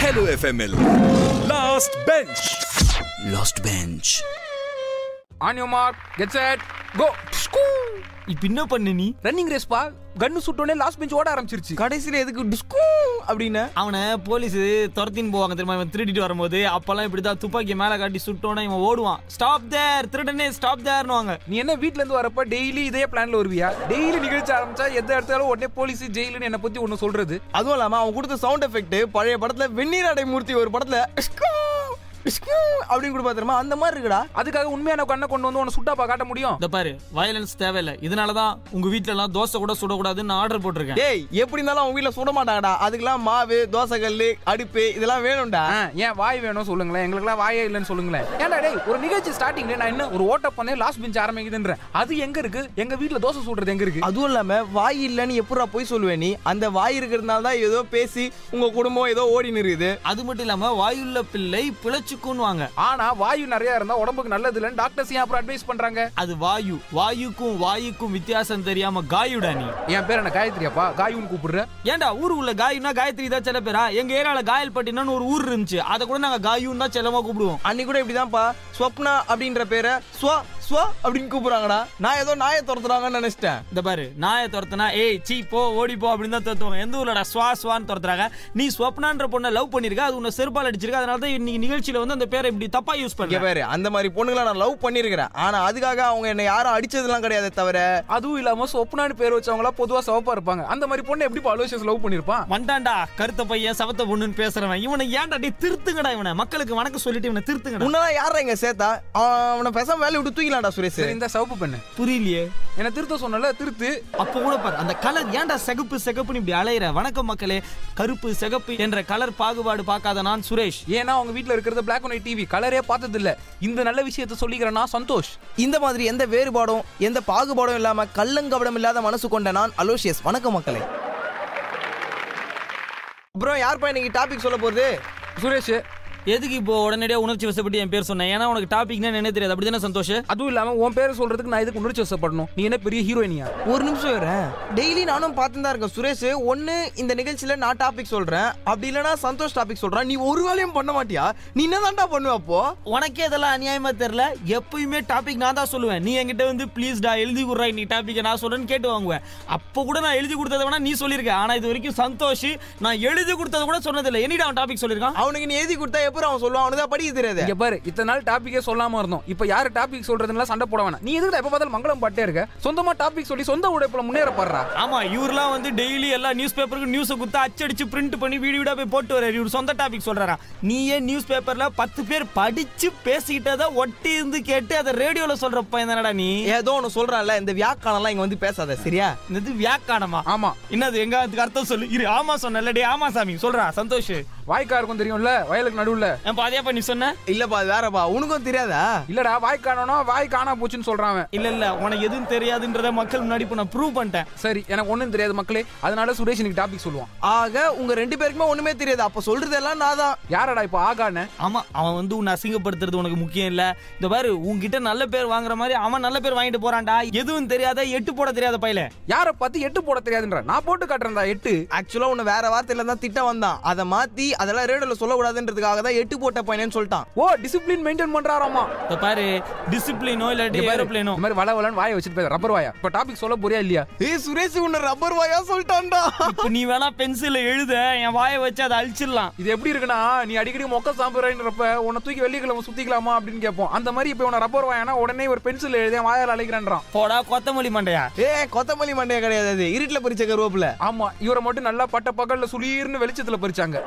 Hello FML. Last bench. Last bench on your mark get set go இப்ப என்ன பண்ண நீ ரன்னிங் ரேஸ் பா கன்னு சுட்டோனே லாஸ்ட் பெஞ்ச் ஓட ஆரம்பிச்சிருச்சு கடைசியில எதுக்கு டிஸ்கூ அப்படின்னு அவனை போலீஸ் துரத்தின்னு போவாங்க தெரியுமா இவன் திருடிட்டு வரும்போது அப்பெல்லாம் இப்படிதான் துப்பாக்கி மேல காட்டி சுட்டோன்னா இவன் ஓடுவான் ஸ்டாப் தேர் திருடனே ஸ்டாப் தேர்னுவாங்க நீ என்ன வீட்ல இருந்து வரப்ப டெய்லி இதே பிளான்ல வருவியா டெய்லி நிகழ்ச்சி ஆரம்பிச்சா எந்த இடத்தாலும் உடனே போலீஸ் ஜெயிலுன்னு என்ன பத்தி ஒன்னு சொல்றது அதுவும் இல்லாம அவன் கொடுத்த சவுண்ட் எஃபெக்ட் பழைய படத்துல வெந்நீர் அடை மூர்த்தி ஒரு படத்துல "இஷ்கு, இஷ்கு" அப்படின்னு கொடுப்பா தெரியுமா அந்த மாதிரி இருக்குடா அதுக்காக உண்மையான கண்ணை கொண்டு வந்து உன்னை சுட்டாப்பா காட்ட முடியும் இந்த பாரு வயலன்ஸ் தேவையில்லை இதனாலதான் உங்க வீட்ல எல்லாம் தோசை கூட சுடக்கூடாதுன்னு ஆர்டர் போட்டிருக்கேன் டேய் எப்படி இருந்தாலும் அவங்க வீட்ல சுட மாட்டாங்கடா அதுக்கெல்லாம் மாவு தோசை கல்லு அடுப்பு இதெல்லாம் வேணும்டா ஆ, ஏன் வாய் வேணும் சொல்லுங்களேன் எங்களுக்குலாம் வாயே இல்லைன்னு சொல்லுங்களேன் ஏன்டா டேய் ஒரு நிகழ்ச்சி ஸ்டார்டிங்ல நான் என்ன ஒரு ஓட்ட பண்ணே லாஸ்ட் பெஞ்ச் ஆரம்பிக்குதுன்றேன் அது எங்க இருக்கு எங்க வீட்ல தோசை சுடுறது எங்க இருக்கு அதுவும் இல்லாம வாய் இல்லைன்னு எப்படா போய் சொல்லுவே நீ அந்த வாய் இருக்கிறதுனால தான் ஏதோ பேசி உங்க குடும்பம் ஏதோ ஓடி நிறுக்குது அது மட்டும் இல்லாம வாயுள்ள பிள்ளை பிழைச்சுக்குன்னுவாங்க ஆனா வாயு நிறைய இருந்தா உடம்புக்கு நல்லது இல்லைன்னு டாக்டர்ஸ் ஏன் அப்புறம் அட்வைஸ் பண்றாங்க அது வாயு வாயுக்கும் வாயுக்கும் வித்தியாசம் தெரியாம காயுடா நீ என் பேர் என்ன காயத்ரியாப்பா காயுன்னு கூப்பிடுற ஏன்டா ஊர் உள்ள காயுனா காயத்ரி தான் சில பேரா எங்க ஏரியால காயல்பட்டினு ஒரு ஊர் இருந்துச்சு அதை கூட நாங்க காயுன்னு தான் செல்லமா கூப்பிடுவோம் அன்னைக்கு கூட இப்படிதான்ப்பா ஸ்வப்னா அப்படின்ற பேரை ஸ்வா ஸ்வா அப்படின்னு கூப்பிடுறாங்கடா நான் ஏதோ நாயை துரத்துறாங்கன்னு நினைச்சிட்டேன் இந்த பாரு நாயை துரத்துனா ஏய் சீ போ ஓடி போ அப்படின்னு தான் துரத்துவாங்க எந்த ஊர்லடா ஸ்வா ஸ்வான்னு துரத்துறாங்க நீ ஸ்வப்னான்ற பொண்ணை லவ் பண்ணிருக்க அது உன்னை செருப்பால் அடிச்சிருக்க அதனால தான் இன்னைக்கு நிகழ்ச்சியில வந்து அந்த பேரை இப்படி தப்பா யூஸ் இங்க பண்ண பாரு அந்த மாதிரி பொண்ணுங்களை நான் லவ் பண்ணிருக்கிறேன் ஆனா அதுக்காக அவங்க என்ன யாரும் அடிச்சதெல்லாம் கிடையாது தவிர அதுவும் இல்லாம சொப்னான்னு பேர் வச்சவங்களா பொதுவா சிவப்பா இருப்பாங்க அந்த மாதிரி பொண்ணு எப்படி அலோசியஸ் லவ் பண்ணிருப்பான் வண்டாண்டா கருத்த பையன் சவத்த பொண்ணுன்னு பேசுறவன் இவனை ஏன்டா டேய் திருத்துங்கடா இவனை மக்களுக்கு வணக்கம் சொல்லிட்டு இவனை திருத்துங்கடா உன்னதான் யாரா இங்க சேர்த்தா அவனை பேசாம வேலையை விட்டு தூக்கிலாம்டா சுரேஷ் சரி இந்த சிவப்பு பெண்ணு புரியலையே என்ன திருத்த சொன்னல திருத்து அப்ப கூட பாரு அந்த கலர் ஏன்டா சிகப்பு சிகப்புன்னு இப்படி அலையிற வணக்கம் மக்களே கருப்பு சிகப்பு என்ற கலர் பாகுபாடு பார்க்காத நான் சுரேஷ் ஏன்னா அவங்க வீட்ல இருக்கிறது பிளாக் அண்ட் ஒயிட் டிவி கலரே பார்த்தது இல்ல இந்த நல்ல விஷயத்த சொல்லிக்கிறேன்னா சந்தோஷ் இந்த மாதிரி எந்த வேறுபாடும் எந்த பாகுபாடும் இல்லாம கள்ளங்கபடம் இல்லாத மனசு கொண்ட நான் அலோசியஸ் வணக்கம் மக்களே அப்புறம் யார்ப்பா இன்னைக்கு டாபிக் சொல்ல போகுது சுரேஷ் எதுக்கு இப்போ உடனடியாக உணர்ச்சி வசப்பட்டு என் பேர் சொன்னேன் ஏன்னா உனக்கு டாபிக்னா என்ன தெரியாது அப்படிதானே சந்தோஷ் அதுவும் இல்லாம உன் பேர் சொல்றதுக்கு நான் இதுக்கு உணர்ச்சி வசப்படணும் நீ என்ன பெரிய ஹீரோயினியா ஒரு நிமிஷம் வரேன் டெய்லி நானும் பார்த்து தான் இருக்கேன் சுரேஷ் ஒன்னு இந்த நிகழ்ச்சியில நான் டாபிக் சொல்றேன் அப்படி இல்லைன்னா சந்தோஷ் டாபிக் சொல்றேன் நீ ஒரு வேலையும் பண்ண மாட்டியா நீ என்னதான்டா பண்ணுவ அப்போ உனக்கே இதெல்லாம் அநியாயமா தெரியல எப்பயுமே டாபிக் நான் தான் சொல்லுவேன் நீ என்கிட்ட வந்து ப்ளீஸ் டா எழுதி கொடுறா நீ டாபிக்கை நான் சொல்றேன்னு கேட்டு வாங்குவேன் அப்போ கூட நான் எழுதி கொடுத்தத வேணா நீ சொல்லியிருக்க ஆனா இது வரைக்கும் சந்தோஷ் நான் எழுதி கொடுத்தது கூட சொன்னதில்லை என்னடா அவன் டாபிக் சொல்லியிருக்கான் அவனுக்கு நீ எழுதி கொடுத்தா எப்பறம் அவன் சொல்லுவான் அவனுக்கு தான் படிக்க தெரியாது இங்க பாரு இத்தனை நாள் டாபிக்கே சொல்லாம இருந்தோம் இப்ப யாரு டாபிக் சொல்றதுனால சண்டை போட வேணாம் நீ எதுக்கு எப்ப பார்த்தாலும் மங்களம் பாட்டே இருக்க சொந்தமா டாபிக் சொல்லி சொந்த உடைப்புல முன்னேற பாடுறா ஆமா இவர்லாம் வந்து டெய்லி எல்லா நியூஸ் பேப்பருக்கு நியூஸை குத்து அச்சடிச்சு பிரிண்ட் பண்ணி வீடு வீடா போய் போட்டு வர்றாரு இவர் சொந்த டாபிக் சொல்றாரா நீயே நியூஸ் பேப்பர்ல பத்து பேர் படிச்சு பேசிக்கிட்டதை ஒட்டி இருந்து கேட்டு அதை ரேடியோல சொல்ற பையன் தானடா நீ ஏதோ ஒன்னு சொல்றான்ல இந்த வியாக்கானம்லாம் இங்க வந்து பேசாத சரியா இது வியாக்கானமா ஆமா என்னது எங்க அதுக்கு அர்த்தம் சொல்லு இரு ஆமா சொன்னல டே ஆமா சாமி சொல்றா சந்தோஷ் வாய்க்கா இருக்கும் தெரியும்ல வயலுக்கு நடுவுல என் பாதியாப்பா நீ சொன்ன இல்லப்பா அது வேறப்பா உனக்கும் தெரியாதா இல்லடா வாய் காணணும் வாய் காணா போச்சுன்னு சொல்றான் அவன். இல்ல இல்ல உனக்கு எதுவும் தெரியாதுன்றத மக்கள் முன்னாடி இப்ப நான் ப்ரூவ் பண்ணிட்டேன் சரி எனக்கு ஒண்ணும் தெரியாது மக்களே அதனால சுரேஷ் இன்னைக்கு டாபிக் சொல்லுவான் ஆக உங்க ரெண்டு பேருக்குமே ஒண்ணுமே தெரியாது அப்ப சொல்றதெல்லாம் நான் தான் யாரடா இப்போ ஆகான்னு ஆமா அவன் வந்து உன்னை அசிங்கப்படுத்துறது உனக்கு முக்கியம் இல்ல இந்த பாரு உன்கிட்ட நல்ல பேர் வாங்குற மாதிரி அவன் நல்ல பேர் வாங்கிட்டு போறான்டா எதுவும் தெரியாத எட்டு போட தெரியாத பையல யார பார்த்து எட்டு போட தெரியாதுன்ற நான் போட்டு காட்டுறேன்டா எட்டு ஆக்சுவலா உன்னை வேற வார்த்தையில தான் திட்ட வந்தான் அதை மாத்தி அதெல்லாம் ரேடியோல சொல்லக்கூடாதுன்றதுக்காக தான் எட்டு போட்ட பையனு சொல்லிட்டான் ஓ டிசிப்ளின் மெயின்டைன் பண்றாராமா இந்த பாரு டிசிப்ளினோ இல்லாட்டி ஏரோப்ளேனோ இந்த மாதிரி வள வளன்னு வாயை வச்சுட்டு போய் ரப்பர் வாயா இப்போ டாபிக் சொல்ல போறியா இல்லையா ஏய் சுரேஷ் உன்னை ரப்பர் வாயா சொல்லிட்டான்டா இப்ப நீ வேணா பென்சில எழுத என் வாயை வச்சு அதை அழிச்சிடலாம் இது எப்படி இருக்குன்னா நீ அடிக்கடி மொக்க சாம்பிடுறப்ப உன்னை தூக்கி வெள்ளிக்கிழமை சுத்திக்கலாமா அப்படின்னு கேட்போம் அந்த மாதிரி இப்போ உன ரப்பர் வாயானா உடனே ஒரு பென்சில் எழுதி என் வாயால் அழைக்கிறான்றான் போடா கொத்தமல்லி மண்டையா ஏ கொத்தமல்லி மண்டைய கிடையாது அது இருட்டுல பறிச்ச கருவேப்பில ஆமா இவரை மட்டும் நல்லா பட்ட பகல்ல சுளீர்னு வெளிச்சத்துல பறிச்சாங்க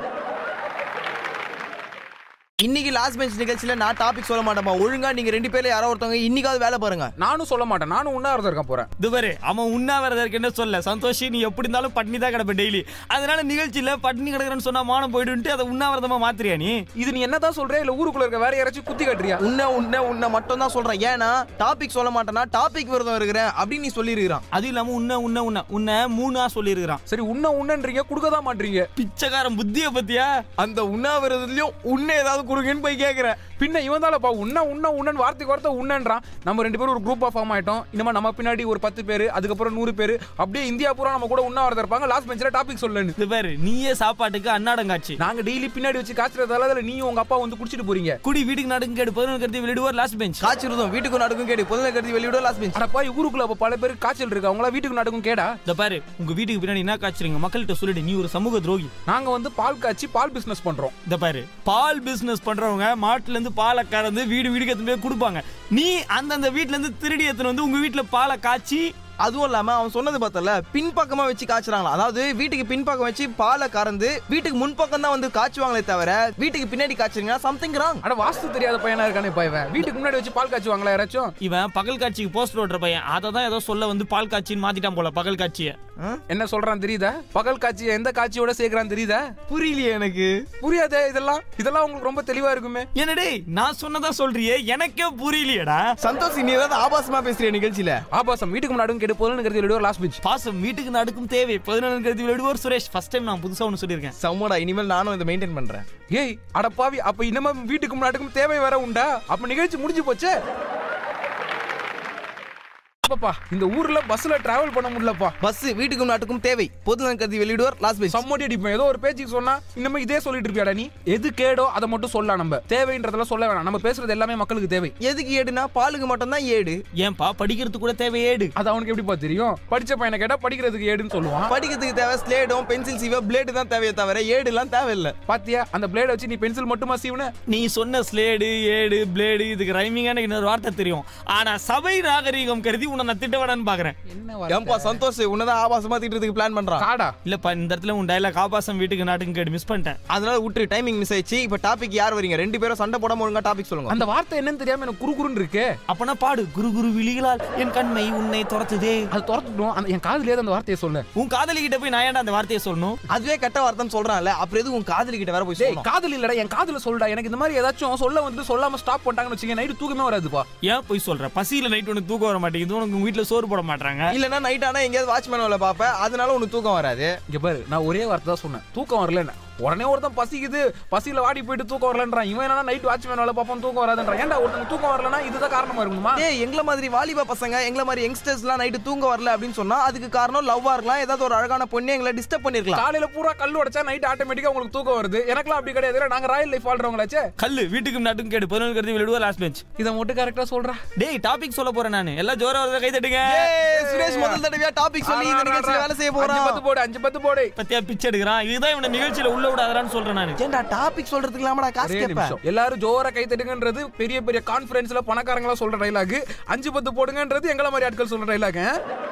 இன்னைக்கு லாஸ்ட் பெஞ்ச் நிகழ்ச்சியில நான் டாபிக் சொல்ல மாட்டேன்ப்பா ஒழுங்கா நீங்க ரெண்டு பேர்ல யாரோ ஒருத்தவங்க இன்னைக்காவது வேலை பாருங்க நானும் சொல்ல மாட்டேன் நானும் உண்ணாவிரதம் இருக்க போறேன் இது பாரு அவன் உண்ணாவிரதம் இருக்குன்னு சொல்ல சந்தோஷி நீ எப்படி இருந்தாலும் பட்னி தான் கிடப்ப டெய்லி அதனால நிகழ்ச்சியில பட்னி கிடக்குறேன்னு சொன்னா மானம் போயிடுன்ட்டு அதை உண்ணாவிரதமா மாத்திரியா நீ இது நீ என்னதான் சொல்ற இல்ல ஊருக்குள்ள இருக்க வேற யாராச்சும் குத்தி காட்டுறியா உன்னை உன்னை உன்னை மட்டும் தான் சொல்றேன் ஏன்னா டாபிக் சொல்ல மாட்டேன்னா டாபிக் விரதம் இருக்கிறேன் அப்படின்னு நீ சொல்லியிருக்கிறான் அது இல்லாம உன்ன உன்ன உன்ன உன்ன மூணா சொல்லியிருக்கிறான் சரி உன்ன உன்னன்றீங்க கொடுக்க தான் மாட்டீங்க பிச்சைக்காரன் புத்திய பத்தியா அந்த உண்ணாவிரதத்துலயும் உன்னை ஏதாவது கொடுங்கன்னு போய் கேக்குறேன் பின்ன இவன் தான்ப்பா உன்ன உன்ன உன்னன் வார்த்தைக்கு வார்த்தை உன்னன்றான் நம்ம ரெண்டு பேரும் ஒரு குரூப்பா ஃபார்ம் ஆயிட்டோம் இனிமே நம்ம பின்னாடி ஒரு பத்து பேர் அதுக்கப்புறம் நூறு பேர் அப்படியே இந்தியா பூரா நம்ம கூட உண்ணாவிரதம் இருப்பாங்க லாஸ்ட் பெஞ்சில் டாபிக் சொல்லுன்னு இது பாரு நீயே சாப்பாட்டுக்கு அன்னாடம் காட்சி நாங்க டெய்லி பின்னாடி வச்சு காய்ச்சறதால அதுல நீயும் உங்க அப்பா வந்து குடிச்சிட்டு போறீங்க குடி வீட்டுக்கு நடுங்க கேடு பதினொன்று கருதி விளையாடுவார் லாஸ்ட் பெஞ்ச் காய்ச்சிருந்தோம் வீட்டுக்கு நடக்கும் கேடு பொதுல கருதி வெளியிட லாஸ்ட் பெஞ்ச் அடப்பா ஊருக்குள்ள அப்ப பல பேருக்கு காய்ச்சல் இருக்கு அவங்களா வீட்டுக்கு நடக்கும் கேடா இந்த பாரு உங்க வீட்டுக்கு பின்னாடி என்ன காய்ச்சறீங்க மக்கள்கிட்ட சொல்லிடு நீ ஒரு சமூக துரோகி நாங்க வந்து பால் காய்ச்சி பால் பிசினஸ் பண்றோம் இந்த பாரு பால் பிசினஸ் பண்றவங்க மாட்டுல இருந்து பாலை கறந்து வீடு வீடுக்கு எடுத்துட்டு போய் கொடுப்பாங்க நீ அந்தந்த வீட்ல இருந்து திருடி எடுத்துன்னு வந்து உங்க வீட்டுல பாலை காய்ச்சி அதுவும் இல்லாம அவன் சொன்னது பார்த்தல பின்பக்கமா வச்சு காய்ச்சறாங்களா அதாவது வீட்டுக்கு பின்பக்கம் வச்சு பாலை கறந்து வீட்டுக்கு முன்பக்கம் தான் வந்து காய்ச்சுவாங்களே தவிர வீட்டுக்கு பின்னாடி காய்ச்சுறீங்கன்னா சம்திங் ராங் அட வாஸ்து தெரியாத பையனா இருக்கானே இப்ப இவன் வீட்டுக்கு முன்னாடி வச்சு பால் காய்ச்சுவாங்களா யாராச்சும் இவன் பகல் காட்சிக்கு போஸ்டர் ஓட்டுற பையன் அதை தான் ஏதோ சொல்ல வந்து பால் காட்சின்னு மாத்திட்டான் போல பகல் காட்சியை என்ன சொல்றான் தெரியுதா பகல் காட்சி எந்த காட்சியோட சேர்க்கறான் தெரியுதா புரியலையே எனக்கு புரியாதே இதெல்லாம் இதெல்லாம் உங்களுக்கு ரொம்ப தெளிவா இருக்குமே என்னடே நான் சொன்னதா சொல்றியே எனக்கே புரியலையேடா சந்தோஷ் நீ ஏதாவது ஆபாசமா பேசுறிய நிகழ்ச்சியில ஆபாசம் வீட்டுக்கு முன்னாடி கேட்டு போதுன்னு கருதி லாஸ்ட் பிச் பாசம் வீட்டுக்கு நடக்கும் தேவை பதினொன்று கருதி விளையாடுவார் சுரேஷ் ஃபர்ஸ்ட் டைம் நான் புதுசா ஒன்று சொல்லியிருக்கேன் சம்மடா இனிமேல் நானும் இதை மெயின்டைன் பண்றேன் ஏய் அடப்பாவி அப்ப இனிமே வீட்டுக்கு முன்னாடிக்கும் தேவை வேற உண்டா அப்ப நிகழ்ச்சி முடிஞ்சு போச்சே அப்பப்பா இந்த ஊர்ல பஸ்ல டிராவல் பண்ண முடியலப்பா பஸ் வீட்டுக்கும் நாட்டுக்கும் தேவை பொதுநலன் கருதி வெளியிடுவார் லாஸ்ட் பெஞ்ச் சம்மடி அடிப்பேன் ஏதோ ஒரு பேச்சுக்கு சொன்னா இன்னமே இதே சொல்லிட்டு இருப்பியாடா நீ எது கேடோ அதை மட்டும் சொல்லலாம் நம்ம தேவைன்றதெல்லாம் சொல்ல வேணாம் நம்ம பேசுறது எல்லாமே மக்களுக்கு தேவை எதுக்கு ஏடுனா பாலுக்கு மட்டும் தான் ஏடு ஏன்பா படிக்கிறதுக்கு கூட தேவை ஏடு அது அவனுக்கு எப்படிப்பா தெரியும் படிச்ச பையனை கேட்டா படிக்கிறதுக்கு ஏடுன்னு சொல்லுவான் படிக்கிறதுக்கு தேவை ஸ்லேடும் பென்சில் சீவ பிளேடு தான் தேவையே தவிர ஏடுலாம் தேவையில்லை பாத்தியா அந்த பிளேட வச்சு நீ பென்சில் மட்டுமா சீவன நீ சொன்ன ஸ்லேடு ஏடு பிளேடு இதுக்கு ரைமிங்கான இன்னொரு வார்த்தை தெரியும் ஆனா சபை நாகரீகம் கருதி உன்னை நான் திட்ட வேணான்னு பாக்குறேன் என்ன ஏன்பா சந்தோஷ் உன்னதான் ஆபாசமா திட்டுறதுக்கு பிளான் பண்றான் காடா இல்லப்பா இந்த இடத்துல உன் டைலாக் ஆபாசம் வீட்டுக்கு நாட்டுக்கு கேடு மிஸ் பண்ணிட்டேன் அதனால விட்டு டைமிங் மிஸ் ஆயிடுச்சு இப்ப டாபிக் யார் வரீங்க ரெண்டு பேரும் சண்டை போடாம ஒழுங்கா டாபிக் சொல்லுங்க அந்த வார்த்தை என்னன்னு தெரியாம எனக்கு குறுகுறுன்னு இருக்கு அப்பனா பாடு குரு குரு விழிகளால் என் கண்மை உன்னை துரத்துதே அது துரத்துட்டோம் அந்த என் காதுலயே அந்த வார்த்தையை சொல்லு உன் காதலி கிட்ட போய் நான் ஏன்டா அந்த வார்த்தையை சொல்லணும் அதுவே கெட்ட வார்த்தைன்னு சொல்றான்ல அப்புறம் எதுவும் உன் காதலி கிட்ட வேற போய் டேய் சொல்லணும் காதல் இல்லடா என் காதுல சொல்டா எனக்கு இந்த மாதிரி ஏதாச்சும் சொல்ல வந்து சொல்லாம ஸ்டாப் பண்ணிட்டாங்கன்னு வச்சுக்க நைட்டு தூக்கமே வராதுப்பா ஏன் போய் சொல்ற பசியில நைட் உனக்கு தூக்கம் வர மாட்டேங்குது உனக்கு உங்க வீட்டுல சோறு போட மாட்டாங்க இல்லனா நைட் ஆனா எங்கேயாவது வாட்ச்மேன் வேலை பாப்பேன் அதனால உனக்கு தூக்கம் வராது இங்க பாரு நான் ஒரே வார்த்தை தான் சொன்னேன் தூக்கம் வரலன்னு உடனே ஒருத்தன் பசிக்குது பசியில வாடி போயிட்டு தூக்கம் வரலன்றான் இவன் என்னன்னா நைட் வாட்ச்மேன் வேலை பார்ப்போம் தூக்கம் வராதுன்றான் ஏன்டா ஒருத்தன் தூக்கம் வரலனா இதுதான் காரணமா இருக்குமா ஏய் எங்கள மாதிரி வாலிபா பசங்க எங்கள மாதிரி யங்ஸ்டர்ஸ்லாம் நைட்டு தூங்க வரல அப்படின்னு சொன்னா அதுக்கு காரணம் லவ்வா இருக்கலாம் ஏதாவது ஒரு அழகான பொண்ணு எங்களை டிஸ்டர்ப் பண்ணிருக்கலாம் காலையில பூரா கல் உடைச்சா நைட் ஆட்டோமேட்டிக்கா உங்களுக்கு தூக்கம் வருது எனக்குலாம் அப்படி கிடையாது நாங்க ராயல் லைஃப் வாழ்றவங்களாச்சே கல்லு வீட்டுக்கு நாட்டுக்கு கேடு பதினொன்று கருதி விளையாடுவா லாஸ்ட் பெஞ்ச் இதை மட்டும் கரெக்டா சொல்றா டேய் டாபிக் சொல்ல போறேன் நான் எல்லாம் ஜோரா வரத கை தட்டுங்க ஏய், சுரேஷ் முதல் தடவையா டாபிக் சொல்லி இந்த நிகழ்ச்சியில வேலை செய்ய அஞ்சு பத்து போறான் போடு அஞ்சு பத்து போடு பத்தியா பிச்சை எடுக்கிறான் இதுதான் இவனை நிகழ்ச்சியில உள்ள விடாதான்னு சொல்றேன் நான் ஏன்டா டாபிக் சொல்றதுக்கு இல்லாமடா காசு ஒரே கேப்ப நிமிஷம் எல்லாரும் ஜோரா கை தட்டுங்கன்றது பெரிய பெரிய கான்ஃபரன்ஸ்ல பணக்காரங்களா சொல்ற டைலாக் அஞ்சு பத்து போடுங்கன்றது எங்கள மாதிரி ஆட்கள் சொல்ற டைலாக்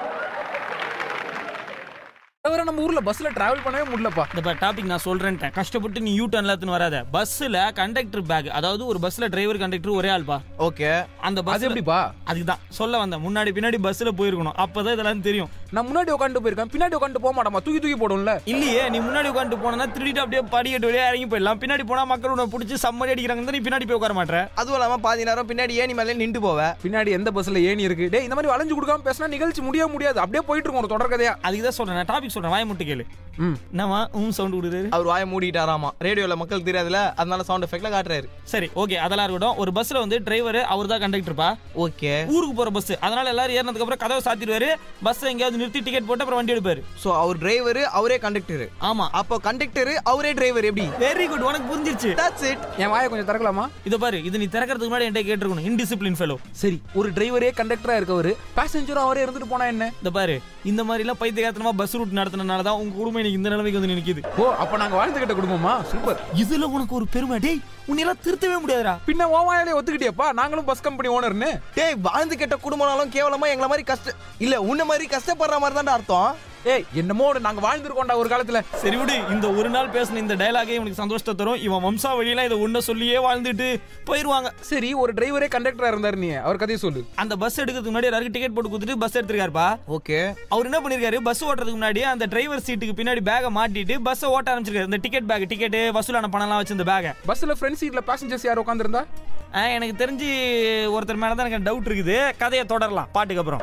தவிர நம்ம ஊர்ல பஸ்ல டிராவல் பண்ணவே முடியலப்பா இந்த டாபிக் நான் சொல்றேன்ட்டேன் கஷ்டப்பட்டு நீ யூ டர்ன்ல எடுத்துன்னு வராத பஸ்ல கண்டக்டர் பேக் அதாவது ஒரு பஸ்ல டிரைவர் கண்டக்டர் ஒரே ஆள்பா ஓகே அந்த அது பஸ் எப்படிப்பா அதுதான் சொல்ல வந்தேன் முன்னாடி பின்னாடி பஸ்ல போயிருக்கணும் அப்பதான் இதெல்லாம் தெரியும் நான் முன்னாடி உட்காந்து போயிருக்கேன் பின்னாடி உட்காந்து போக மாட்டோமா தூக்கி தூக்கி போடும்ல இல்லையே நீ முன்னாடி உட்காந்து போனா திருடிட்டு அப்படியே படிக்கட்டு வழியா இறங்கி போயிடலாம் பின்னாடி போனா மக்கள் உன்னை பிடிச்சி சம்மடி அடிக்கிறாங்க நீ பின்னாடி போய் உட்கார மாட்டேன் அதுவும் இல்லாம பாதி நேரம் பின்னாடி ஏணி மேலே நின்று போவ பின்னாடி எந்த பஸ்ல ஏணி இருக்கு டேய் இந்த மாதிரி வளைஞ்சு கொடுக்காம பேசினா நிகழ்ச்சி முடிய முடியாது அப்படியே போயிட்டு இருக்கும் ஒரு தொடர் கதையா அதுக்கு தான் சொல்றேன் நான் டாபிக் சொல்றேன் வாய முட்டு கேளு ம் என்னவா உம் சவுண்ட் கொடுக்குறாரு அவர் வாயை மூடிட்டாராமா ரேடியோல மக்கள் தெரியாதுல அதனால சவுண்ட் எஃபெக்ட்ல காட்டுறாரு சரி ஓகே அதெல்லாம் இருக்கட்டும் ஒரு பஸ்ல வந்து டிரைவர் அவர் தான் கண்டக்டர்ப்பா ஓகே ஊருக்கு போற பஸ் அதனால எல்லாரும் ஏறினதுக்கு அப்புறம் கதவை சாத்திடுவாரு பஸ் எங்கேயாவது நிறுத்தி டிக்கெட் போட்டு அப்புறம் வண்டி எடுப்பாரு சோ அவர் டிரைவர் அவரே கண்டக்டர் ஆமா அப்போ கண்டக்டர் அவரே டிரைவர் எப்படி வெரி குட் உனக்கு புரிஞ்சிருச்சு தட்ஸ் இட் என் வாயை கொஞ்சம் திறக்கலாமா இத பாரு இது நீ திறக்கிறதுக்கு முன்னாடி என்கிட்ட கேட்டிருக்கணும் இன்டிசிப்ளின் ஃபெலோ சரி ஒரு டிரைவரே கண்டக்டரா இருக்கவரு பேசஞ்சரும் அவரே இருந்துட்டு போனா என்ன இந்த பாரு இந்த மாதிரி எல்லாம் பைத்தியகாரத்தனமா பஸ் ரூட் நடத்தினால தான் உங்க குடும்பம் இன்னைக்கு இந்த நிலைமைக்கு வந்து நிக்குது ஓ அப்ப நாங்க வாழ்ந்துகிட்ட குடும்பமா சூப்பர் இதுல உனக்கு ஒரு பெருமை டேய் உன்னையெல்லாம் திருத்தவே முடியாதுடா பின்ன ஓ வாயாலே ஒத்துக்கிட்டியப்பா நாங்களும் பஸ் கம்பெனி ஓனர்னு டேய் வாழ்ந்து கெட்ட குடும்பம்னாலும் கேவலமா எங்கள மாதிரி கஷ்ட இல்ல உன்ன மாதிரி கஷ்டப்படுற மாதிரி தான் அர்த்தம் ஏய் என்னமோ ஒண்ணு நாங்க வாழ்ந்திருக்கோம்டா ஒரு காலத்துல சரி விடு இந்த ஒரு நாள் பேசின இந்த டயலாகே இவனுக்கு சந்தோஷத்தை தரும் இவன் வம்சாவழியெல்லாம் இதை உன்ன சொல்லியே வாழ்ந்துட்டு போயிருவாங்க சரி ஒரு டிரைவரே கண்டக்டரா இருந்தாரு நீ அவர் கதையை சொல்லு அந்த பஸ் எடுக்கிறதுக்கு முன்னாடி எல்லாருக்கும் டிக்கெட் போட்டு கொடுத்துட்டு பஸ் எடுத்திருக்காருப்பா ஓகே அவர் என்ன பண்ணிருக்காரு பஸ் ஓட்டுறதுக்கு முன்னாடி அந்த டிரைவர் சீட்டுக்கு பின்னாடி பேகை மாட்டிட்டு பஸ்ஸை ஓட்ட ஆரம்பிச்சிருக்காரு இந்த டிக்கெட் பேக் டிக்கெட் வசூலான பணம்லாம் வச்சு இந்த பேகை பஸ்ல ஃப்ரண்ட் சீட்ல பேசஞ்சர்ஸ் யார் உட்காந்துருந்தா எனக்கு தெரிஞ்சு ஒருத்தர் மேல தான் எனக்கு டவுட் இருக்குது கதையை தொடரலாம் பாட்டுக்கு அப்புறம்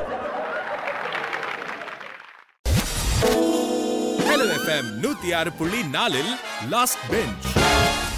ஹலோ எஃப்எம் நூத்தி ஆறு புள்ளி நாலில் லாஸ்ட் பெஞ்ச்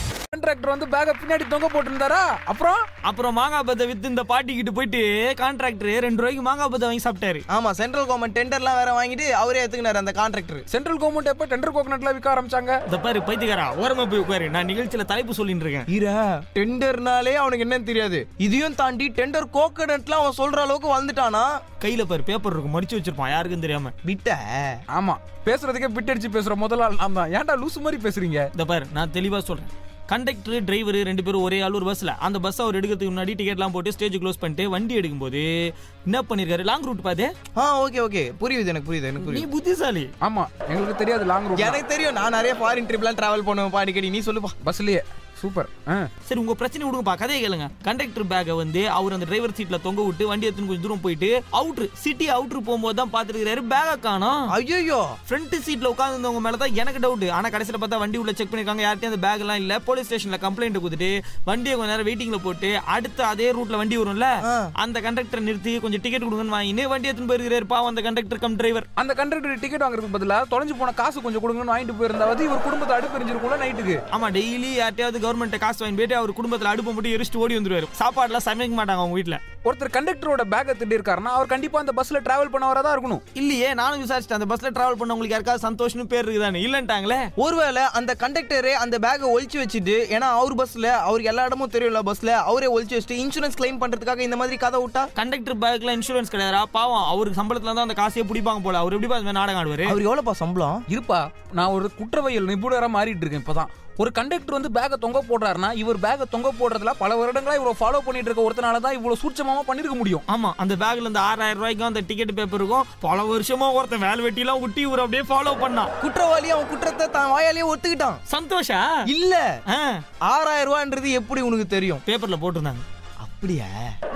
கான்ட்ராக்டர் வந்து பேக பின்னாடி தொங்க போட்டிருந்தாரா அப்புறம் அப்புறம் மாங்காய் பத்தை வித்து இந்த பாட்டிக்கிட்டு போயிட்டு கான்ட்ராக்டர் ரெண்டு ரூபாய்க்கு மாங்காய் பத்தை வாங்கி சாப்பிட்டாரு ஆமா சென்ட்ரல் கவர்மெண்ட் டெண்டர்லாம் வேற வாங்கிட்டு அவரே எடுத்துக்கினாரு அந்த கான்ட்ராக்டர் சென்ட்ரல் கவர்மெண்ட் எப்ப டெண்டர் கோகனட்ல விற்க ஆரம்பிச்சாங்க இந்த பாரு பைத்தியக்காரா ஓரமா போய் உட்காரு நான் நிகழ்ச்சியில தலைப்பு சொல்லிட்டு இருக்கேன் ஈரா டெண்டர்னாலே அவனுக்கு என்னன்னு தெரியாது இதையும் தாண்டி டெண்டர் கோகனட்லாம் அவன் சொல்ற அளவுக்கு வந்துட்டானா கையில பாரு பேப்பர் இருக்கும் மடிச்சு வச்சிருப்பான் யாருக்கும் தெரியாம விட்ட ஆமா பேசுறதுக்கே பிட் அடிச்சு பேசுற முதல் ஆள் நான் தான் ஏன்டா லூசு மாதிரி பேசுறீங்க இந்த பாரு நான் தெளிவா சொல்றேன் கண்டக்டர் டிரைவர் ரெண்டு பேரும் ஒரே ஆள் ஒரு பஸ்ல அந்த பஸ் அவர் எடுக்கிறதுக்கு முன்னாடி டிக்கெட்லாம் போட்டு ஸ்டேஜ் க்ளோஸ் பண்ணிட்டு வண்டி எடுக்கும்போது என்ன பண்ணிருக்காரு லாங் ரூட் பாத்து ஆ ஓகே ஓகே புரியுது எனக்கு புரியுது எனக்கு நீ புரியுது புத்திசாலி ஆமா எங்களுக்கு தெரியாது லாங் ரூட் எனக்கு தெரியும் நான் நிறைய ஃபாரின் ட்ரிப்லாம் டிராவல் பண்ணுவேன் அடிக்கடி நீ சொல்லுப்பா பஸ்லயே சூப்பர் சரி உங்க பிரச்சனை விடுங்கப்பா கதையை கேளுங்க கண்டக்டர் பேக்கை வந்து அவர் அந்த டிரைவர் சீட்ல தொங்க விட்டு வண்டி எடுத்துன்னு கொஞ்சம் தூரம் போயிட்டு அவுட்ரு சிட்டி அவுட்ரு போகும்போது தான் பாத்துருக்காரு பேக்கை காணோம் ஐயோ ஃப்ரண்ட் சீட்ல உட்காந்துருந்தவங்க மேல தான் எனக்கு டவுட் ஆனா கடைசியில பார்த்தா வண்டி உள்ள செக் பண்ணிருக்காங்க யார்ட்டையும் அந்த பேக் எல்லாம் இல்ல போலீஸ் ஸ்டேஷன்ல கம்ப்ளைண்ட் கொடுத்துட்டு வண்டியை கொஞ்ச நேரம் வெயிட்டிங்ல போட்டு அடுத்து அதே ரூட்ல வண்டி வரும்ல ஆ. அந்த கண்டக்டர் நிறுத்தி கொஞ்சம் டிக்கெட் கொடுங்கன்னு வாங்கிட்டு வண்டி எடுத்துன்னு போயிருக்காரு பாவம் அந்த கண்டக்டர் கம் டிரைவர் அந்த கண்டக்டர் டிக்கெட் வாங்குறதுக்கு பதிலா தொலைஞ்சு போன காசு கொஞ்சம் கொடுங்கன்னு வாங்கிட்டு போயிருந்தாவது இவர் குடும்பத்தை அடுப்பு எரிஞ்சிருக்கும்ல நைட்டுக்கு ஆமா டெய்லி யார்ட்டையாவது கவர்மெண்ட் காசு வாங்கி போயிட்டு அவர் குடும்பத்துல அடுப்பை மட்டும் எரிச்சிட்டு ஓடி வந்துருவாரு சாப்பாடுலாம் சமைக்க மாட்டாங்க அவங்க வீட்ல ஒருத்தர் கண்டக்டரோட பேக்கை திட்டி இருக்காருன்னா அவர் கண்டிப்பா அந்த பஸ்ல டிராவல் பண்ணவரா தான் இருக்கணும் இல்லையே நானும் விசாரிச்சிட்டேன் அந்த பஸ்ல டிராவல் பண்ணவங்களுக்கு யாருக்காவது சந்தோஷ்னு பேர் இருக்குதானே இல்லன்ட்டாங்களே ஒருவேளை அந்த கண்டக்டரே அந்த பேக்கை ஒழிச்சு வச்சுட்டு ஏன்னா அவர் பஸ்ல அவருக்கு எல்லா இடமும் தெரியும்ல பஸ்ல அவரே ஒழிச்சு வச்சுட்டு இன்சூரன்ஸ் கிளைம் பண்றதுக்காக இந்த மாதிரி கதை விட்டா கண்டக்டர் பேக்ல இன்சூரன்ஸ் கிடையாதா பாவம் அவருக்கு சம்பளத்துல தான் அந்த காசையே பிடிப்பாங்க போல அவர் எப்படி அந்த மாதிரி நாடகம் ஆடுவாரு அவர் எவ்வளவுப்பா சம்பளம் இருப்பா நான் ஒரு குற்றவியல் நிபுணரா மாறிட்டு இருக்கேன் இப்பதான் ஒரு கண்டக்டர் வந்து பேக்கை தொங்க போடுறாருன்னா இவர் பேக்கை தொங்க போடுறதுல பல வருடங்களா இவ்வளவு ஃபாலோ பண்ணிட்டு இருக்க ஒருத்தனால தான் இவ்வளவு சூட்சமா பண்ணிருக்க முடியும் ஆமா அந்த பேக்ல இருந்து ஆறாயிரம் ரூபாய்க்கும் அந்த டிக்கெட் பேப்பர் இருக்கும் பல வருஷமா ஒருத்தன் வேலை வெட்டிலாம் விட்டு இவர் அப்படியே ஃபாலோ பண்ணான் குற்றவாளி அவன் குற்றத்தை தான் வாயாலேயே ஒத்துக்கிட்டான் சந்தோஷா இல்ல ஆ, ஆறாயிரம் ரூபான்றது எப்படி உனக்கு தெரியும் பேப்பர்ல போட்டிருந்தாங்க அப்படியா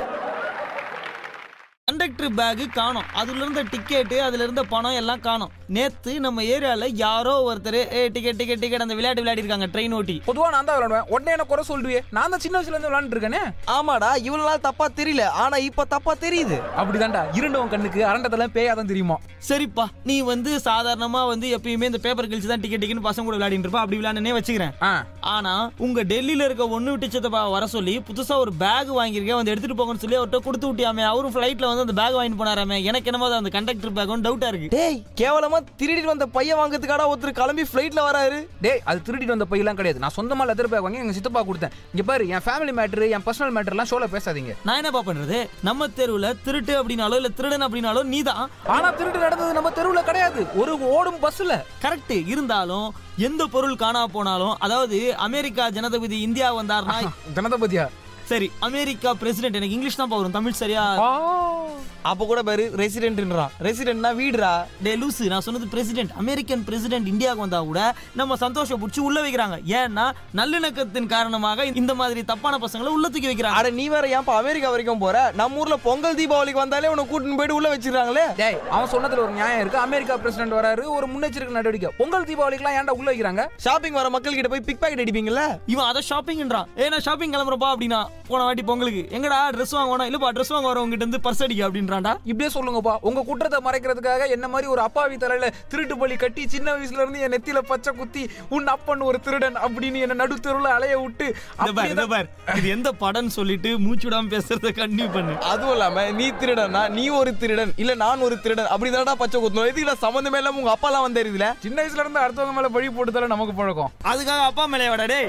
கண்டக்டர் பேக் காணோம் அதுல இருந்த டிக்கெட் அதுல இருந்த பணம் எல்லாம் காணோம் நேத்து நம்ம ஏரியால யாரோ ஒருத்தர் ஏ டிக்கெட் டிக்கெட் டிக்கெட் அந்த விளையாட்டு விளையாடி இருக்காங்க ட்ரெயின் ஓட்டி பொதுவா நான் தான் விளையாடுவேன் உடனே என்ன குறை சொல்லுவே நான் தான் சின்ன வயசுல இருந்து விளையாண்டு இருக்கேனே ஆமாடா இவ்வளவு நாள் தப்பா தெரியல ஆனா இப்ப தப்பா தெரியுது அப்படிதான்டா இருண்டவன் கண்ணுக்கு அரண்டதெல்லாம் பேயாதான் தெரியுமா சரிப்பா நீ வந்து சாதாரணமா வந்து எப்பயுமே இந்த பேப்பர் கழிச்சு தான் டிக்கெட் டிக்கெட் பசங்க கூட விளையாடிட்டு இருப்பா அப்படி விளையாடுனே வச்சுக்கிறேன் ஆ ஆனா உங்க டெல்லியில இருக்க ஒண்ணு விட்டு சித்தப்பா வர சொல்லி புதுசா ஒரு பேக் வாங்கியிருக்கேன் வந்து எடுத்துட்டு போங்கன்னு சொல்லி அவர்கிட்ட கொடுத்து விட்டியாமே அவரும் ஃபிளைட்ல வந்து அந்த பேக் வாங்கிட்டு போனாராமே எனக்கு என்னமோ அது அந்த கண்டக்டர் பேக் டவுட்டா இருக்கு டேய் கேவலமா திருடிட்டு வந்த பையன் வாங்குறதுக்காடா ஒருத்தர் கிளம்பி ஃபிளைட்ல வராரு டேய் அது திருடிட்டு வந்த பையெல்லாம் கிடையாது நான் சொந்தமா லெதர் பேக் வாங்கி எங்க சித்தப்பா கொடுத்தேன் இங்க பாரு என் ஃபேமிலி மேட்டர் என் பர்சனல் மேட்டர்லாம் ஷோல பேசாதீங்க நான் என்னப்பா பண்றது நம்ம தெருவுல திருட்டு அப்படின்னாலோ இல்ல திருடன் அப்படின்னாலோ நீதான் ஆனா திருட்டு நடந்தது நம்ம தெருவுல கிடையாது ஒரு ஓடும் பஸ்ல கரெக்ட் இருந்தாலும் எந்த பொருள் காணா போனாலும் அதாவது அமெரிக்கா ஜனாதிபதி இந்தியா வந்தாருன்னா ஜனதபதியா சரி அமெரிக்கா பிரசிடென்ட் எனக்கு இங்கிலீஷ் தான் வரும் தமிழ் சரியா அப்ப கூட பாரு ரெசிடென்ட்ன்றான் ரெசிடென்ட்னா வீடுடா டே லூசு நான் சொன்னது பிரசிடென்ட் அமெரிக்கன் பிரசிடென்ட் இந்தியாவுக்கு வந்தா கூட நம்ம சந்தோஷம் பிடிச்சி உள்ள வைக்கிறாங்க ஏன்னா நல்லிணக்கத்தின் காரணமாக இந்த மாதிரி தப்பான பசங்களை உள்ள தூக்கி வைக்கிறாங்க அட நீ வேற ஏன்பா அமெரிக்கா வரைக்கும் போற நம்ம ஊர்ல பொங்கல் தீபாவளிக்கு வந்தாலே உன்னை கூட்டின்னு போயிட்டு உள்ள வச்சிருக்காங்களே டேய் அவன் சொன்னதுல ஒரு நியாயம் இருக்கு அமெரிக்கா பிரசிடென்ட் வராரு ஒரு முன்னெச்சரிக்கை நடவடிக்கை பொங்கல் தீபாவளிக்குலாம் ஏன்டா உள்ள வைக்கிறாங்க ஷாப்பிங் வர மக்கள் கிட்ட போய் பிக் பாக்கெட் அடிப்பீங்கல்ல இவன் அதை ஷாப்பிங்ன்றான் ஏ நான் ஷாப்பிங் கிளம்புறப்பா அப்படின்னா போன வாட்டி பொங்கலுக்கு எங்கடா ட்ரெஸ் வாங்க வேணாம் இல்லப்பா ட்ரெஸ் வாங்க வரவங்க கிட்ட இருந்து பர்ஸ் அடிக்க அப்படின்றான்டா இப்படியே சொல்லுங்கப்பா உங்க குற்றத்தை மறைக்கிறதுக்காக என்ன மாதிரி ஒரு அப்பாவி தலையில திருட்டு பலி கட்டி சின்ன வயசுல இருந்து என் நெத்தியில பச்சை குத்தி உன் அப்பன் ஒரு திருடன் அப்படின்னு என்ன நடுத்தெருவுல அலைய விட்டு இந்த பார், இந்த பார். இது எந்த படம்னு சொல்லிட்டு மூச்சு விடாம பேசுறத கண்டினியூ பண்ணு அதுவும் இல்லாம நீ திருடனா நீ ஒரு திருடன் இல்ல நான் ஒரு திருடன் அப்படிதான்டா பச்சை குத்தணும் எதுக்கு சம்பந்தமே இல்லாம உங்க அப்பா எல்லாம் வந்தாரு இதுல சின்ன வயசுல இருந்து அடுத்தவங்க மேல பழி போட்டுதால நமக்கு பழக்கம் அதுக்காக அப்பா மேலே வாடா டேய்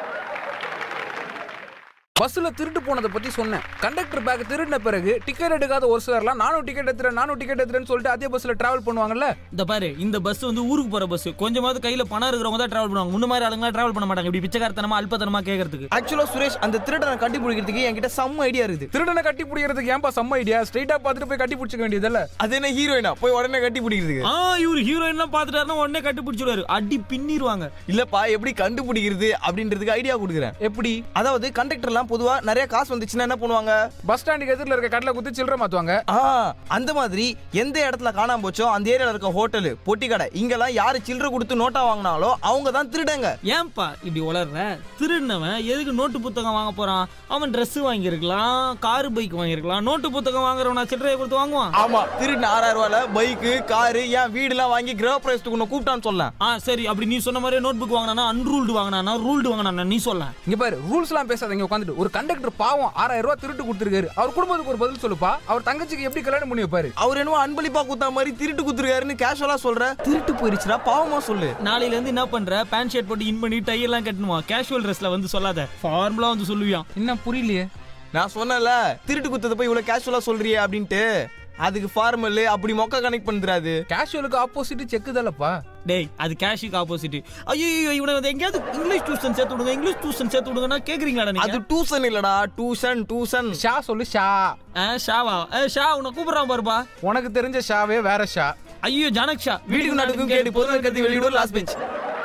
பஸ்ல திருட்டு போனதை பத்தி சொன்னேன் கண்டக்டர் பேக் திருடின பிறகு டிக்கெட் எடுக்காத ஒரு சிலர்லாம் நானும் டிக்கெட் எடுத்துறேன் நானும் டிக்கெட் எடுத்துறேன்னு சொல்லிட்டு அதே பஸ்ல டிராவல் பண்ணுவாங்கல்ல இந்த பாரு இந்த பஸ் வந்து ஊருக்கு போற பஸ் கொஞ்சமாவது கையில பணம் இருக்கிறவங்க தான் டிராவல் பண்ணுவாங்க முன்ன மாதிரி ஆளுங்க டிராவல் பண்ண மாட்டாங்க இப்படி பிச்சைக்காரத்தனமா அல்பத்தனமா கேட்கறதுக்கு ஆக்சுவலா சுரேஷ் அந்த திருடனை கண்டுபிடிக்கிறதுக்கு என்கிட்ட செம்ம ஐடியா இருக்குது திருடனை கட்டி பிடிக்கிறதுக்கு ஏன்பா செம்ம ஐடியா ஸ்ட்ரைட்டா பார்த்துட்டு போய் கட்டி பிடிச்சிக்க வேண்டியதல்ல அது என்ன ஹீரோயினா போய் உடனே கட்டி பிடிக்கிறதுக்கு ஆ இவரு ஹீரோயின்லாம் பாத்துட்டாருன்னா உடனே கட்டுப்பிடிச்சிருவாரு அடி பின்னிடுவாங்க இல்லப்பா எப்படி கண்டுபிடிக்கிறது அப்படின்றதுக்கு ஐடியா கொடுக்குறேன் எப்படி அதாவது கண்டக்டர்லாம் எல்லாம் பொதுவா நிறைய காசு வந்துச்சுன்னா என்ன பண்ணுவாங்க பஸ் ஸ்டாண்டுக்கு எதிரில் இருக்க கடலை குத்தி சில்லறை மாத்துவாங்க ஆ அந்த மாதிரி எந்த இடத்துல காணாம போச்சோ அந்த ஏரியால இருக்க ஹோட்டலு பொட்டி கடை இங்கெல்லாம் யாரு சில்லறை கொடுத்து நோட்டா வாங்கினாலோ அவங்க தான் திருடங்க ஏன்பா இப்படி உளர்ற திருடினவன் எதுக்கு நோட்டு புத்தகம் வாங்க போறான் அவன் Dress வாங்கியிருக்கலாம் காரு பைக் வாங்கியிருக்கலாம் நோட்டு புத்தகம் வாங்குறவனா சில்லறையை கொடுத்து வாங்குவான் ஆமா திருடின ஆறாயிரம் ரூபாயில பைக்கு காரு ஏன் வீடுலாம் வாங்கி கிரக பிரவேசத்துக்கு உன்னை கூப்பிட்டான்னு சொல்ல ஆ சரி அப்படி நீ சொன்ன மாதிரியே நோட் புக் வாங்கினா அன்ரூல்டு வாங்கினா ரூல்டு வாங்கினா நீ சொல்ல இங்க பாரு ரூல்ஸ் எல்லாம் பேசாதீங்க உட்காந்துட்டு ஒரு கண்டக்டர் பாவம் ஆறாயிரம் ரூபாய் திருட்டு கொடுத்துருக்காரு அவர் குடும்பத்துக்கு ஒரு பதில் சொல்லுப்பா அவர் தங்கச்சிக்கு எப்படி கல்யாணம் பண்ணி வைப்பாரு அவர் என்னவோ அன்பளிப்பா குத்தா மாதிரி திருட்டு குத்துருக்காருன்னு கேஷுவலா சொல்ற திருட்டு போயிருச்சுடா பாவமா சொல்லு நாளையில இருந்து என்ன பண்ற பேண்ட் ஷர்ட் போட்டு இன் பண்ணி டை எல்லாம் கட்டணுமா கேஷுவல் ட்ரெஸ்ல வந்து சொல்லாத ஃபார்முலா வந்து சொல்லுவியான் என்ன புரியலையே நான் சொன்னல திருட்டு குத்ததை போய் இவ்வளவு கேஷுவலா சொல்றியே அப்படின்ட்டு அதுக்கு ஃபார்மல் அப்படி மொக்க கனெக்ட் பண்ணுறாது கேஷுவலுக்கு ஆப்போசிட் செக்கு தானப்பா டேய் அது கேஷுக்கு ஆப்போசிட் ஐயோ இவனை வந்து எங்கேயாவது இங்கிலீஷ் டியூஷன் சேர்த்து விடுங்க இங்கிலீஷ் டியூஷன் சேர்த்து விடுங்கன்னா கேக்குறீங்களா அது நீங்க டியூஷன் இல்லடா டியூஷன் டியூஷன் ஷா சொல்லு ஷா ஆ, ஷாவா ஏ ஷா உன்னை கூப்பிடுறான் பாருப்பா உனக்கு தெரிஞ்ச ஷாவே வேற ஷா ஐயோ ஜானக் ஷா வீட்டுக்கு நடுக்கும் கேட்டு பொதுநல கத்தி வெளியிடும் லாஸ்ட் பெஞ்ச்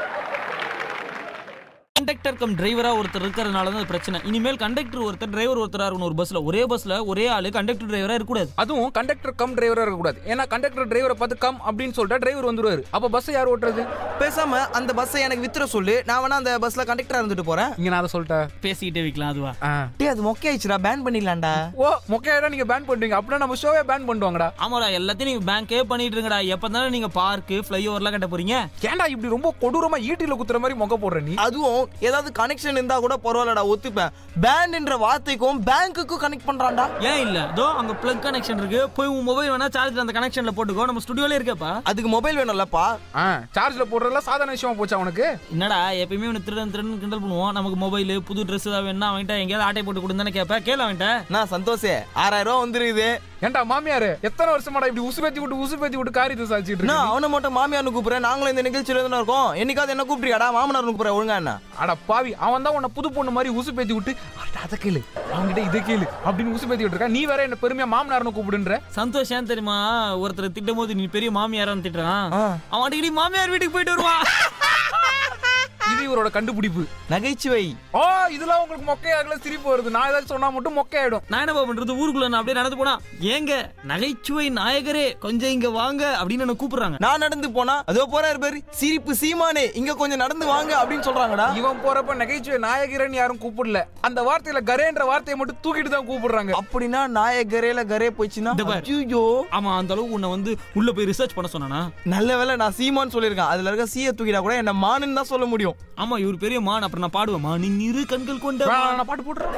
கண்டக்டர் கம் டிரைவரா ஒருத்தர் இருக்கிறதுனால தான் பிரச்சனை இனிமேல் கண்டக்டர் ஒருத்தர் டிரைவர் ஒருத்தரா இருக்கணும் ஒரு பஸ்ல ஒரே பஸ்ல ஒரே ஆளு கண்டக்டர் டிரைவரா இருக்கக்கூடாது அதுவும் கண்டக்டர் கம் டிரைவரா இருக்கக்கூடாது ஏன்னா கண்டக்டர் டிரைவரை பார்த்து கம் அப்படின்னு சொல்லிட்டா டிரைவர் வந்துருவாரு அப்ப பஸ் யார் ஓட்டுறது பேசாம அந்த பஸ்ஸை எனக்கு வித்துற சொல்லு நான் வேணா அந்த பஸ்ல கண்டக்டரா இருந்துட்டு போறேன் இங்க நான் அதை சொல்லிட்டேன் பேசிக்கிட்டே வைக்கலாம் அதுவா ஆ. டேய் அது மொக்க ஆயிடுச்சுடா பேன் பண்ணிடலாம்டா ஓ மொக்கையாடா நீங்க பேன் பண்ணுவீங்க அப்படின்னா நம்ம ஷோவே பேன் பண்ணுவாங்கடா ஆமாடா எல்லாத்தையும் நீங்க பேங்கே பண்ணிட்டு இருங்கடா எப்ப நீங்க பார்க்கு ஃபிளைஓவர்லாம் கட்ட போறீங்க ஏன்டா இப்படி ரொம்ப கொடூரமா ஈட்டில குத்துற மாதிரி மொக்க போடுற நீ அதுவும் ஏதாவது கனெக்ஷன் இருந்தா கூட பரவாயில்லடா ஒத்துப்பேன் பேன் என்ற வார்த்தைக்கும் பேங்க்குக்கும் கனெக்ட் பண்றான்டா ஏன் இல்ல தோ அங்க பிளக் கனெக்ஷன் இருக்கு போய் உன் மொபைல் வேணா சார்ஜ் அந்த கனெக்ஷன்ல போட்டுக்கோ நம்ம ஸ்டுடியோல இருக்கப்பா அதுக்கு மொபைல் வேணும்லப்பா ஆ சார்ஜ்ல போடுறதுல சாதாரண விஷயமா போச்சா உனக்கு என்னடா எப்பயுமே உனக்கு திருடன் திருடன் கிண்டல் பண்ணுவோம் நமக்கு மொபைல் புது ட்ரெஸ் ஏதாவது வேணா அவன்கிட்ட எங்கேயாவது ஆட்டை போட்டு கொடுந்தானே கேட்பேன் கேள அவன்கிட்ட நான் சந்தோஷே ஆறாயிரம் ரூபா வந்துருக்குது ஏன்டா மாமியாரு எத்தனை வருஷமாடா இப்படி உசுபேத்தி விட்டு உசுபேத்தி விட்டு காரியத்தை சாதிச்சிட்டு நான் இருக்க அவனை மட்டும் மாமியார்னு கூப்பிடுறேன் நாங்களும் இந்த நிகழ்ச்சியில தானே இருக்கோம் என்னைக்காவது என்ன கூப்பிடுறியாடா மாமனார் கூப்பிடுற ஒழுங்கா என்ன அட பாவி அவன் தான் உன்னை புது பொண்ணு மாதிரி உசுபேத்தி விட்டு "அட, அதை கேளு அவன்கிட்ட இதை கேளு அப்படின்னு உசுபேத்தி விட்டு இருக்கா நீ வேற என்ன பெருமையா மாமனார்னு கூப்பிடுன்ற சந்தோஷ் ஏன் தெரியுமா ஒருத்தர் திட்டும் போது நீ பெரிய மாமியாரான்னு திட்டுறான் ஆ. அவன் அடிக்கடி மாமியார் வீட்டுக்கு போயிட்டு வருவான் இது இவரோட கண்டுபிடிப்பு நகைச்சுவை ஓ இதெல்லாம் உங்களுக்கு மொக்கையாகல சிரிப்பு வருது நான் ஏதாச்சும் சொன்னா மட்டும் மொக்கையாயிடும் நான் என்ன பண்றது ஊருக்குள்ள நான் அப்படியே நடந்து போனா ஏங்க நகைச்சுவை நாயகரே கொஞ்சம் இங்க வாங்க அப்படின்னு என்ன கூப்பிடுறாங்க நான் நடந்து போனா அதோ போறாரு பேரு சிரிப்பு சீமானே இங்க கொஞ்சம் நடந்து வாங்க அப்படின்னு சொல்றாங்கடா இவன் போறப்ப நகைச்சுவை நாயகிரன் யாரும் கூப்பிடல அந்த வார்த்தையில கரேன்ற வார்த்தையை மட்டும் தூக்கிட்டு தான் கூப்பிடுறாங்க அப்படின்னா நாய கரையில கரே போச்சுன்னா இந்த பாரு. ஐயோ ஆமா அந்த அளவுக்கு உன்னை வந்து உள்ள போய் ரிசர்ச் பண்ண சொன்னானா நல்ல வேளை நான் சீமான்னு சொல்லியிருக்கேன் அதுல இருக்க சீய தூக்கிட்டா கூட என்ன மானுன்னு தான் சொல்ல முடியும் ஆமா இவர் பெரிய மான் அப்புறம் நான் பாடுவேன் மானின் இரு கண்கள் கொண்ட வேணாம், மான். நான் பாட்டு போட்டுறேன்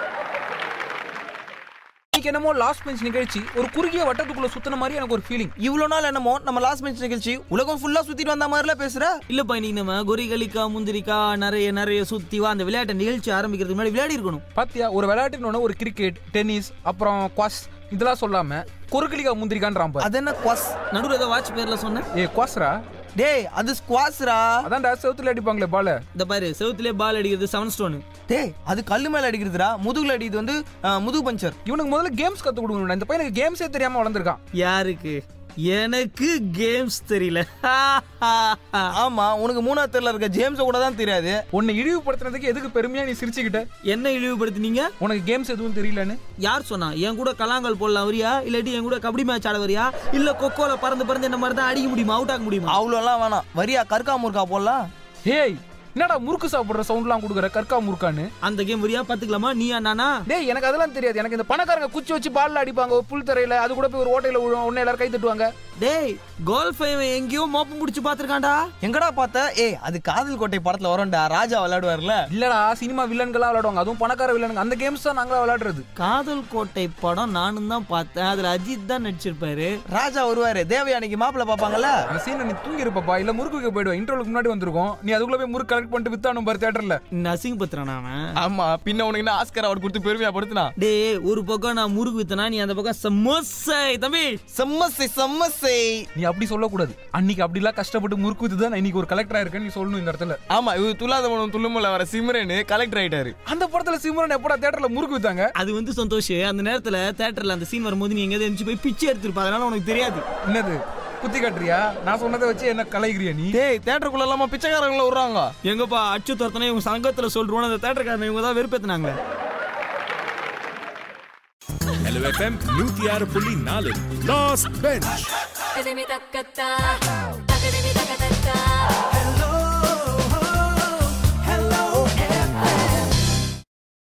இன்னைக்கு என்னமோ லாஸ்ட் பெஞ்ச் நிகழ்ச்சி ஒரு குறுகிய வட்டத்துக்குள்ள சுத்தின மாதிரி எனக்கு ஒரு ஃபீலிங் இவ்வளவு நாள் என்னமோ நம்ம லாஸ்ட் பெஞ்ச் நிகழ்ச்சி உலகம் ஃபுல்லா சுத்திட்டு வந்த மாதிரிலாம் பேசுற இல்லப்பா இன்னைக்கு நம்ம கொரிகளிக்கா முந்திரிக்கா நிறைய நிறைய சுத்தி வா அந்த விளையாட்டு நிகழ்ச்சி ஆரம்பிக்கிறதுக்கு முன்னாடி விளையாடி இருக்கணும் பாத்தியா ஒரு விளையாட்டுன்னு ஒரு கிரிக்கெட் டென்னிஸ் அப்புறம் குவாஸ் இதெல்லாம் சொல்லாம குறுக்கிலிகா முந்திரிக்கான்றான் பாரு. அது என்ன குவாஸ் நடுவில் ஏதோ வாட்ச் பேர்ல சொன்னேன் ஏ குவாஸ்ரா டேய் அது ஸ்குவாஸ்ரா அதான்டா செவுத்துல அடிப்பாங்களே பால இந்த பாரு செவுத்திலே பால் அடிக்கிறது செவன் ஸ்டோனு டேய் அது கல்லு மேல அடிக்கிறதுடா முதுகுல அடிக்கிறது வந்து அஹ், முதுகு பஞ்சர் இவனுக்கு முதல்ல கேம்ஸ் கத்து கொடுக்கணும் இந்த பையனுக்கு கேம்ஸே தெரியாம வளர்ந்துருக்கான் யாருக்கு எனக்கு கேம்ஸ் தெரியல ஆமா உனக்கு மூணாவது தெருல இருக்க ஜேம்ஸ கூட தான் தெரியாது உன்னை இழிவுபடுத்துனதுக்கு எதுக்கு பெருமையா நீ சிரிச்சுக்கிட்ட என்ன இழிவுபடுத்தினீங்க உனக்கு கேம்ஸ் எதுவும் தெரியலன்னு யார் சொன்னா என் கூட கலாங்கல் போடலாம் வரியா இல்லாட்டி என் கூட கபடி மேட்ச் ஆட வரியா இல்ல கொக்கோல பறந்து பறந்து என்ன மாதிரி தான் அடிக்க முடியுமா அவுட் ஆக முடியுமா அவ்வளோலாம் வேணாம் வரியா கற்கா முறுக்கா போடலாம் ஏய் என்னடா முறுக்கு சாப்பிடுற சவுண்ட்லாம் கொடுக்குற கற்கா முறுக்கான்னு அந்த கேம் வரியா பாத்துக்கலாமா நீயா நானா டேய் எனக்கு அதெல்லாம் தெரியாது எனக்கு இந்த பணக்காரங்க குச்சி வச்சு பால்ல அடிப்பாங்க ஒரு புல் தரையில அது கூட போய் ஒரு ஓட்டையில விழும் உடனே எல்லாரும் கை தட்டுவாங்க டேய் கோல்ஃப் எங்கேயோ மோப்பம் முடிச்சு பாத்துருக்கான்டா எங்கடா பார்த்த ஏய் அது காதல் கோட்டை படத்துல வரும்டா ராஜா விளையாடுவார்ல இல்லடா சினிமா வில்லன்களா விளையாடுவாங்க அதுவும் பணக்கார வில்லனுங்க அந்த கேம்ஸ் தான் நாங்களா விளையாடுறது காதல் கோட்டை படம் நானும் தான் பார்த்தேன் அதுல அஜித் தான் நடிச்சிருப்பாரு ராஜா வருவாரு தேவயானிக்கு மாப்பிள்ள பாப்பாங்கல்ல அந்த சீனை நீ தூங்கி இருப்பப்பா இல்ல முறுக்கு வைக்க போயிடுவா இன்டர்வலுக்கு முன்னாடி வந்திருக்கும் நீ அதுக்குள்ள போய் முறுக்கு கலெக்ட் பண்ணிட்டு வித்தானும் பாரு தேட்டர்ல நசிங் பத்திரனா அவன் ஆமா பின்ன உனக்கு என்ன ஆஸ்கர் அவர் கொடுத்து பெருமையா படுத்துனா டேய் ஒரு பக்கம் நான் முறுக்கு வித்தனா நீ அந்த பக்கம் சமோசை தம்பி செம்மசை செம்மசை நீ அப்படி சொல்லக்கூடாது அன்னைக்கு அப்படிலாம் கஷ்டப்பட்டு முறுக்கு வித்து தான் நான் இன்னைக்கு ஒரு கலெக்டரா இருக்கேன்னு நீ சொல்லணும் இந்த இடத்துல ஆமா இவர் துலாதமனம் துள்ளுமல வர சிம்ரன் கலெக்டர் ஆயிட்டாரு அந்த படத்துல சிம்ரன் எப்படா தேட்டர்ல முறுக்கு வித்தாங்க அது வந்து சந்தோஷ் அந்த நேரத்துல தேட்டர்ல அந்த சீன் வரும்போது நீ எங்கேயாவது எந்திரிச்சு போய் பிச்சை எடுத்திருப்ப அதனால உனக்கு தெரியாது என்னது குத்தி காட்டுறியா நான் சொன்னதை வச்சு என்ன கலைகிறியா நீ டேய் தேட்டருக்குள்ள இல்லாம பிச்சைக்காரங்கள விடுறாங்க எங்கப்பா அச்சு துரத்தனை இவங்க சங்கத்துல சொல்றோம் அந்த தேட்டர்காரன் இவங்க தான் வெறுப்பேத்தினாங்களே ஹலோ எஃப்எம் நூத்தி ஆறு புள்ளி நாலு last bench Tademi takata, takademi takata,